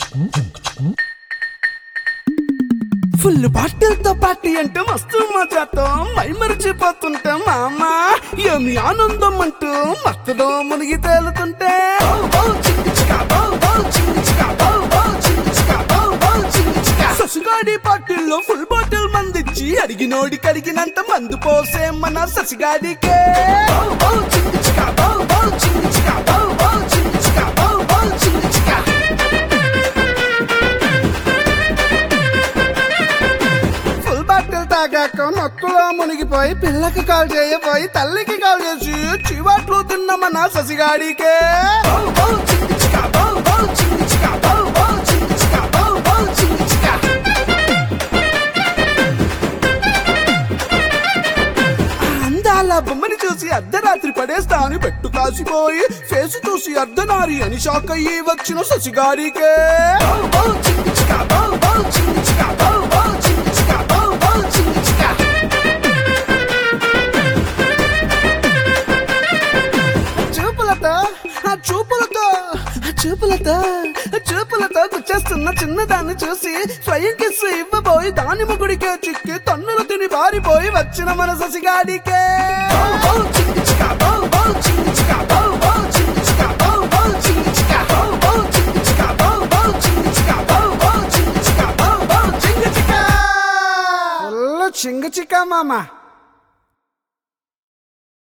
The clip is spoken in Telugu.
ఫుల్ బాటిల్తో పార్టీ అంటే మస్తు మజాతో మై మరిచిపోతుంటే మామ ఏమి ఆనందం అంటూ మత్తులో మునిగి తేలుతుంటే ససిగాడి పార్టీల్లో ఫుల్ బాటిల్ మందిచ్చి అడిగినోడికి అడిగినంత మందు పోసే మన ససిగాడికే ఫుల్ బాటిల్ తాగాక నొక్కులో మునిగిపోయి పిల్లకి కాల్ చేయబోయి తల్లికి కాల్ చేసి చివాట్లు తిన్న మన ససిగాడికే అందాల బొమ్మని చూసి అర్ధరాత్రి పడేస్తా అని పెట్టు కాసిపోయి ఫేస్ చూసి అర్ధనారి అని షాక్ అయ్యి వచ్చిన ససిగాడికే చూపులతో ఆ చూపులతో ఆ చూపులతో ఆ చూపులతో గుచ్చేస్తున్న చిన్నదాన్ని చూసి స్వయం కిస్ ఇవ్వబోయి దాని ముగుడికే చిక్కి తన్నులు తిని పారిపోయి వచ్చిన మన ససిగాడికే ఫుల్ చింగ చిక్క మామ